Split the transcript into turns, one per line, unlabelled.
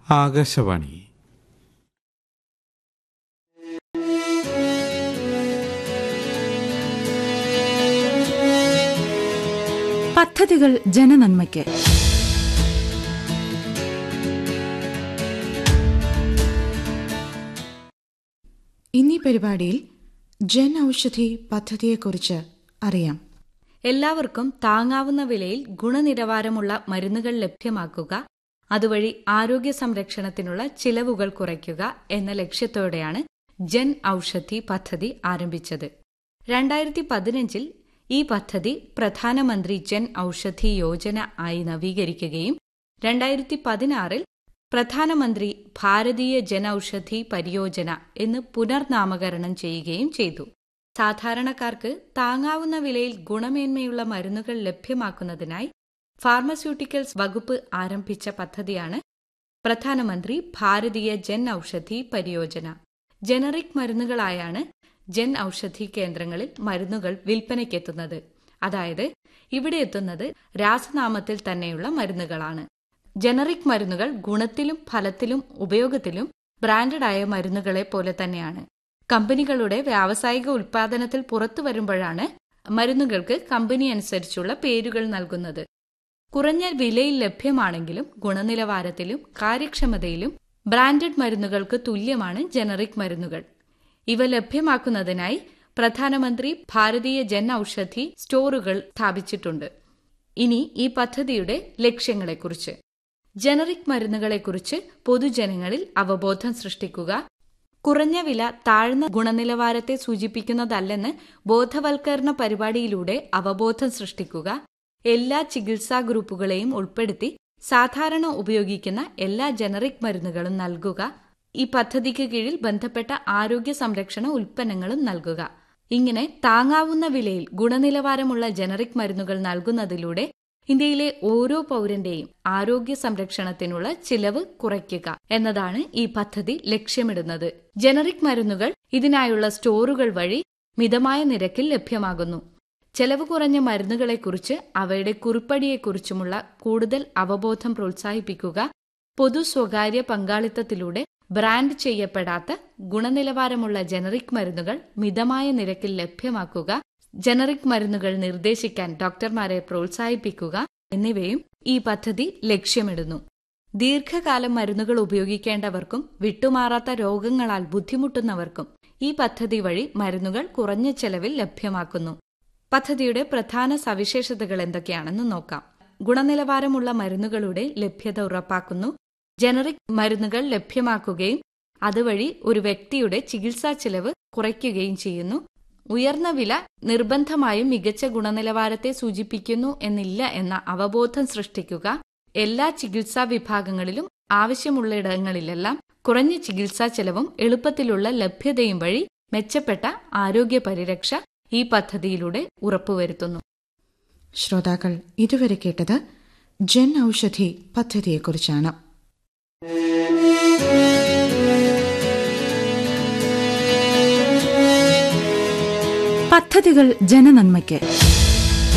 ആകാശവാണി
പദ്ധതികൾ ജനനന്മയ്ക്ക് ഇന്നീ പരിപാടിയിൽ ജൻ ഔഷധി പദ്ധതിയെക്കുറിച്ച് അറിയാം
എല്ലാവർക്കും താങ്ങാവുന്ന വിലയിൽ ഗുണനിലവാരമുള്ള മരുന്നുകൾ ലഭ്യമാക്കുക അതുവഴി ആരോഗ്യ സംരക്ഷണത്തിനുള്ള ചിലവുകൾ കുറയ്ക്കുക എന്ന ലക്ഷ്യത്തോടെയാണ് ജൻ ഔഷധി പദ്ധതി ആരംഭിച്ചത് രണ്ടായിരത്തി പതിനഞ്ചിൽ ഈ പദ്ധതി പ്രധാനമന്ത്രി ജൻ ഔഷധി യോജന ആയി നവീകരിക്കുകയും രണ്ടായിരത്തി പതിനാറിൽ പ്രധാനമന്ത്രി ഭാരതീയ ജൻ ഔഷധി പരിയോജന എന്ന് പുനർനാമകരണം ചെയ്യുകയും ചെയ്തു സാധാരണക്കാർക്ക് താങ്ങാവുന്ന വിലയിൽ ഗുണമേന്മയുള്ള മരുന്നുകൾ ലഭ്യമാക്കുന്നതിനായി ഫാർമസ്യൂട്ടിക്കൽസ് വകുപ്പ് ആരംഭിച്ച പദ്ധതിയാണ് പ്രധാനമന്ത്രി ഭാരതീയ ജൻ ഔഷധി പരിയോജന ജനറിക് മരുന്നുകളായാണ് ജൻ ഔഷധി കേന്ദ്രങ്ങളിൽ മരുന്നുകൾ വിൽപ്പനയ്ക്കെത്തുന്നത് അതായത് ഇവിടെ എത്തുന്നത് രാസനാമത്തിൽ തന്നെയുള്ള മരുന്നുകളാണ് ജനറിക് മരുന്നുകൾ ഗുണത്തിലും ഫലത്തിലും ഉപയോഗത്തിലും ബ്രാൻഡഡായ മരുന്നുകളെ പോലെ തന്നെയാണ് കമ്പനികളുടെ വ്യാവസായിക ഉൽപാദനത്തിൽ പുറത്തു വരുമ്പോഴാണ് മരുന്നുകൾക്ക് കമ്പനി അനുസരിച്ചുള്ള പേരുകൾ നൽകുന്നത് കുറഞ്ഞ വിലയിൽ ലഭ്യമാണെങ്കിലും ഗുണനിലവാരത്തിലും കാര്യക്ഷമതയിലും ബ്രാൻഡഡ് മരുന്നുകൾക്ക് തുല്യമാണ് ജനറിക് മരുന്നുകൾ ഇവ ലഭ്യമാക്കുന്നതിനായി പ്രധാനമന്ത്രി ഭാരതീയ ജൻ ഔഷധി സ്റ്റോറുകൾ സ്ഥാപിച്ചിട്ടുണ്ട് ഇനി ഈ പദ്ധതിയുടെ ലക്ഷ്യങ്ങളെക്കുറിച്ച് ജനറിക് മരുന്നുകളെക്കുറിച്ച് പൊതുജനങ്ങളിൽ അവബോധം സൃഷ്ടിക്കുക കുറഞ്ഞ വില താഴ്ന്ന ഗുണനിലവാരത്തെ സൂചിപ്പിക്കുന്നതല്ലെന്ന് ബോധവൽക്കരണ പരിപാടിയിലൂടെ അവബോധം സൃഷ്ടിക്കുക എല്ലാ ചികിത്സാ ഗ്രൂപ്പുകളെയും ഉൾപ്പെടുത്തി സാധാരണ ഉപയോഗിക്കുന്ന എല്ലാ ജനറിക് മരുന്നുകളും നൽകുക ഈ പദ്ധതിക്ക് കീഴിൽ ബന്ധപ്പെട്ട ആരോഗ്യ സംരക്ഷണ ഉൽപ്പന്നങ്ങളും നൽകുക ഇങ്ങനെ താങ്ങാവുന്ന വിലയിൽ ഗുണനിലവാരമുള്ള ജനറിക് മരുന്നുകൾ നൽകുന്നതിലൂടെ ഇന്ത്യയിലെ ഓരോ പൗരന്റെയും ആരോഗ്യ സംരക്ഷണത്തിനുള്ള ചിലവ് കുറയ്ക്കുക എന്നതാണ് ഈ പദ്ധതി ലക്ഷ്യമിടുന്നത് ജനറിക് മരുന്നുകൾ ഇതിനായുള്ള സ്റ്റോറുകൾ വഴി മിതമായ നിരക്കിൽ ലഭ്യമാകുന്നു ചെലവ് കുറഞ്ഞ മരുന്നുകളെക്കുറിച്ച് അവയുടെ കുറിപ്പടിയെക്കുറിച്ചുമുള്ള കൂടുതൽ അവബോധം പ്രോത്സാഹിപ്പിക്കുക പൊതു സ്വകാര്യ പങ്കാളിത്തത്തിലൂടെ ബ്രാൻഡ് ചെയ്യപ്പെടാത്ത ഗുണനിലവാരമുള്ള ജനറിക് മരുന്നുകൾ മിതമായ നിരക്കിൽ ലഭ്യമാക്കുക ജനറിക് മരുന്നുകൾ നിർദ്ദേശിക്കാൻ ഡോക്ടർമാരെ പ്രോത്സാഹിപ്പിക്കുക എന്നിവയും ഈ പദ്ധതി ലക്ഷ്യമിടുന്നു ദീർഘകാലം മരുന്നുകൾ ഉപയോഗിക്കേണ്ടവർക്കും വിട്ടുമാറാത്ത രോഗങ്ങളാൽ ബുദ്ധിമുട്ടുന്നവർക്കും ഈ പദ്ധതി വഴി മരുന്നുകൾ കുറഞ്ഞ ചെലവിൽ ലഭ്യമാക്കുന്നു പദ്ധതിയുടെ പ്രധാന സവിശേഷതകൾ എന്തൊക്കെയാണെന്ന് നോക്കാം ഗുണനിലവാരമുള്ള മരുന്നുകളുടെ ലഭ്യത ഉറപ്പാക്കുന്നു ജനറിക് മരുന്നുകൾ ലഭ്യമാക്കുകയും അതുവഴി ഒരു വ്യക്തിയുടെ ചികിത്സാ ചെലവ് കുറയ്ക്കുകയും ചെയ്യുന്നു ഉയർന്ന വില നിർബന്ധമായും മികച്ച ഗുണനിലവാരത്തെ സൂചിപ്പിക്കുന്നു എന്നില്ല എന്ന അവബോധം സൃഷ്ടിക്കുക എല്ലാ ചികിത്സാ വിഭാഗങ്ങളിലും ആവശ്യമുള്ളയിടങ്ങളിലെല്ലാം കുറഞ്ഞ ചികിത്സാ ചെലവും എളുപ്പത്തിലുള്ള ലഭ്യതയും വഴി മെച്ചപ്പെട്ട ആരോഗ്യ പരിരക്ഷ ഈ പദ്ധതിയിലൂടെ ഉറപ്പുവരുത്തുന്നു
ശ്രോതാക്കൾ ഇതുവരെ കേട്ടത് ജൻ ഔഷധി പദ്ധതിയെക്കുറിച്ചാണ് പദ്ധതികൾ ജനനന്മയ്ക്ക്